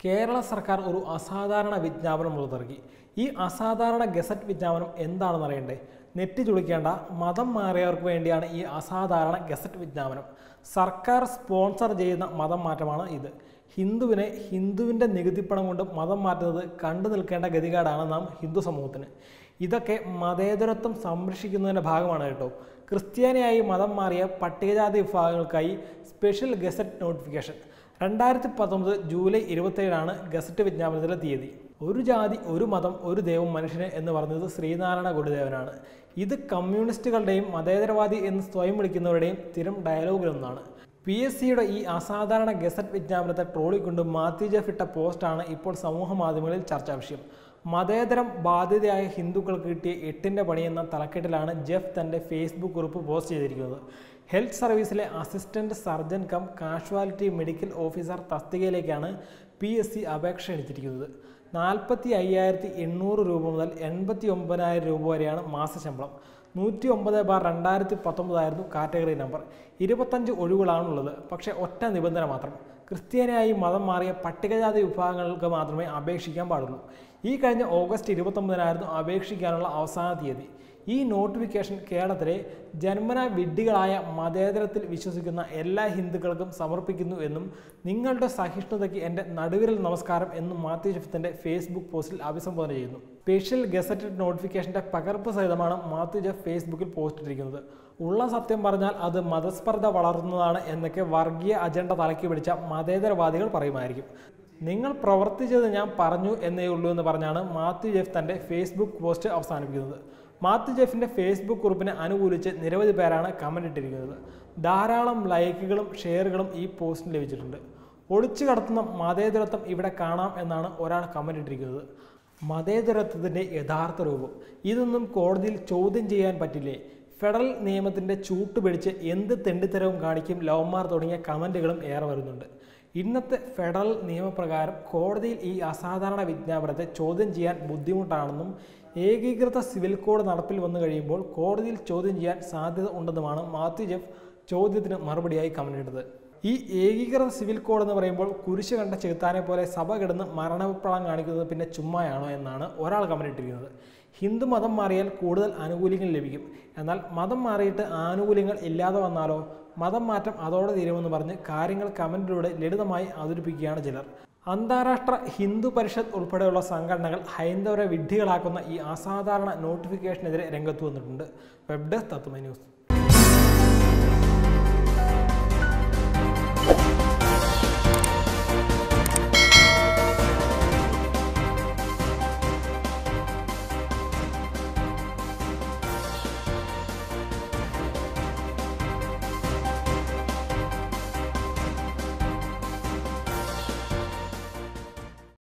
കേരള സർക്കാർ ഒരു അസാധാരണ വിജ്ഞാപനം പുറത്തിറക്കി ഈ അസാധാരണ ഗസറ്റ് വിജ്ഞാപനം എന്താണെന്ന് അറിയണ്ടേ നെറ്റ് ചുളിക്കേണ്ട മതം മാറിയവർക്ക് വേണ്ടിയാണ് ഈ അസാധാരണ ഗസറ്റ് വിജ്ഞാപനം സർക്കാർ സ്പോൺസർ ചെയ്യുന്ന മതം മാറ്റമാണ് ഇത് ഹിന്ദുവിനെ ഹിന്ദുവിൻ്റെ നികുതിപ്പണം കൊണ്ട് മതം മാറ്റുന്നത് കണ്ടു നിൽക്കേണ്ട ഗതികേടാണ് നാം ഹിന്ദു സമൂഹത്തിന് ഇതൊക്കെ മതേതരത്വം സംരക്ഷിക്കുന്നതിൻ്റെ ഭാഗമാണ് കേട്ടോ ക്രിസ്ത്യാനിയായി മതം മാറിയ പട്ടികജാതി വിഭാഗങ്ങൾക്കായി സ്പെഷ്യൽ ഗസറ്റ് നോട്ടിഫിക്കേഷൻ രണ്ടായിരത്തി പത്തൊമ്പത് ജൂലൈ ഇരുപത്തേഴാണ് ഗസറ്റ് വിജ്ഞാപനത്തിലെ തീയതി ഒരു ജാതി ഒരു മതം ഒരു ദൈവം മനുഷ്യന് എന്ന് പറഞ്ഞത് ശ്രീനാരായണ ഗുരുദേവനാണ് ഇത് കമ്മ്യൂണിസ്റ്റുകളുടെയും മതേതരവാദി എന്ന് സ്വയം വിളിക്കുന്നവരുടെയും സ്ഥിരം ഡയലോഗിലൊന്നാണ് പി എസ് സിയുടെ ഈ അസാധാരണ ഗസറ്റ് വിജ്ഞാപനത്തെ ട്രോളിക്കൊണ്ട് മാത്യു ജെഫ് ഇട്ട പോസ്റ്റാണ് ഇപ്പോൾ സമൂഹ മാധ്യമങ്ങളിൽ ചർച്ചാ വിഷയം മതേതരം ബാധ്യതയായ ഹിന്ദുക്കൾക്ക് കിട്ടിയ എട്ടിൻ്റെ പണി എന്ന തലക്കെട്ടിലാണ് ജെഫ് തൻ്റെ ഫേസ്ബുക്ക് കുറിപ്പ് പോസ്റ്റ് ചെയ്തിരിക്കുന്നത് ഹെൽത്ത് സർവീസിലെ assistant surgeon cum casualty medical officer തസ്തികയിലേക്കാണ് പി എസ് സി അപേക്ഷ ക്ഷണിച്ചിരിക്കുന്നത് നാൽപ്പത്തി അയ്യായിരത്തി എണ്ണൂറ് രൂപ മുതൽ എൺപത്തി ഒമ്പതിനായിരം രൂപ വരെയാണ് മാസശമ്പളം നൂറ്റി ഒമ്പത് ബാർ രണ്ടായിരത്തി പത്തൊമ്പതായിരുന്നു കാറ്റഗറി നമ്പർ ഇരുപത്തഞ്ച് ഒഴിവുകളാണുള്ളത് പക്ഷേ ഒറ്റ നിബന്ധന മാത്രം ക്രിസ്ത്യാനിയായി മതം മാറിയ പട്ടികജാതി വിഭാഗങ്ങൾക്ക് മാത്രമേ അപേക്ഷിക്കാൻ പാടുള്ളൂ ഈ കഴിഞ്ഞ ഓഗസ്റ്റ് ഇരുപത്തൊമ്പതിനായിരുന്നു അപേക്ഷിക്കാനുള്ള അവസാന തീയതി ഈ നോട്ടിഫിക്കേഷൻ കേരളത്തിലെ ജന്മന വിഡ്ഢികളായ മതേതരത്തിൽ വിശ്വസിക്കുന്ന എല്ലാ ഹിന്ദുക്കൾക്കും സമർപ്പിക്കുന്നു എന്നും നിങ്ങളുടെ സഹിഷ്ണുതയ്ക്ക് എൻ്റെ നടുവിരൽ നമസ്കാരം എന്നും മാത്യു ജെഫ് ഫേസ്ബുക്ക് പോസ്റ്റിൽ അഭിസംബോധന ചെയ്യുന്നു സ്പെഷ്യൽ ഗസറ്റഡ് നോട്ടിഫിക്കേഷൻ്റെ പകർപ്പ് സഹിതമാണ് മാത്യു ജെഫ് ഫേസ്ബുക്കിൽ പോസ്റ്റ് ഇട്ടിരിക്കുന്നത് ഉള്ള സത്യം പറഞ്ഞാൽ അത് മതസ്പർദ്ധ വളർത്തുന്നതാണ് എന്നൊക്കെ വർഗീയ അജണ്ട തലക്കി പിടിച്ച മതേതരവാദികൾ പറയുമായിരിക്കും നിങ്ങൾ പ്രവർത്തിച്ചത് ഞാൻ പറഞ്ഞു എന്നേ ഉള്ളൂ എന്ന് പറഞ്ഞാണ് മാത്യു ജെഫ് തൻ്റെ ഫേസ്ബുക്ക് പോസ്റ്റ് അവസാനിപ്പിക്കുന്നത് മാത്യു ജെഫിൻ്റെ ഫേസ്ബുക്ക് കുറിപ്പിനെ അനുകൂലിച്ച് നിരവധി പേരാണ് കമൻ്റ് ഇട്ടിരിക്കുന്നത് ധാരാളം ലൈക്കുകളും ഷെയറുകളും ഈ പോസ്റ്റിന് ലഭിച്ചിട്ടുണ്ട് ഒളിച്ചു കടത്തുന്ന മതേതരത്വം ഇവിടെ കാണാം എന്നാണ് ഒരാൾ കമൻ്റ് ഇട്ടിരിക്കുന്നത് മതേതരത്വത്തിൻ്റെ യഥാർത്ഥ രൂപം ഇതൊന്നും കോടതിയിൽ ചോദ്യം ചെയ്യാൻ പറ്റില്ലേ ഫെഡറൽ നിയമത്തിൻ്റെ ചൂട്ട് പിടിച്ച് എന്ത് തെണ്ടിത്തരവും കാണിക്കും ലവന്മാർ തുടങ്ങിയ കമൻറ്റുകളും ഏറെ വരുന്നുണ്ട് ഇന്നത്തെ ഫെഡറൽ നിയമപ്രകാരം കോടതിയിൽ ഈ അസാധാരണ വിജ്ഞാപനത്തെ ചോദ്യം ചെയ്യാൻ ബുദ്ധിമുട്ടാണെന്നും ഏകീകൃത സിവിൽ കോഡ് നടപ്പിൽ വന്നു കഴിയുമ്പോൾ കോടതിയിൽ ചോദ്യം ചെയ്യാൻ സാധ്യത ഉണ്ടെന്നുമാണ് മാത്യു ജെഫ് ചോദ്യത്തിന് മറുപടിയായി കമന്റ് ഇട്ടത് ഈ ഏകീകൃത സിവിൽ കോഡ് എന്ന് പറയുമ്പോൾ കുരിശ് കണ്ട ചെകുത്താനെ പോലെ സഭ കിടന്ന് മരണപ്രളം കാണിക്കുന്നത് പിന്നെ ചുമ്മായാണോ എന്നാണ് ഒരാൾ കമന്റ് ഇട്ടിരിക്കുന്നത് ഹിന്ദു മതം മാറിയാൽ കൂടുതൽ ആനുകൂല്യങ്ങൾ ലഭിക്കും എന്നാൽ മതം മാറിയിട്ട് ആനുകൂല്യങ്ങൾ ഇല്ലാതെ വന്നാലോ മതം മാറ്റം അതോടെ തീരുമെന്ന് പറഞ്ഞ് കാര്യങ്ങൾ കമന്റിലൂടെ ലളിതമായി അവതരിപ്പിക്കുകയാണ് ചിലർ അന്താരാഷ്ട്ര ഹിന്ദു പരിഷത്ത് ഉൾപ്പെടെയുള്ള സംഘടനകൾ ഹൈന്ദവരെ വിഡ്ഢികളാക്കുന്ന ഈ അസാധാരണ നോട്ടിഫിക്കേഷനെതിരെ രംഗത്ത് വന്നിട്ടുണ്ട് വെബ് ഡെസ്ക് തത്വമ ന്യൂസ്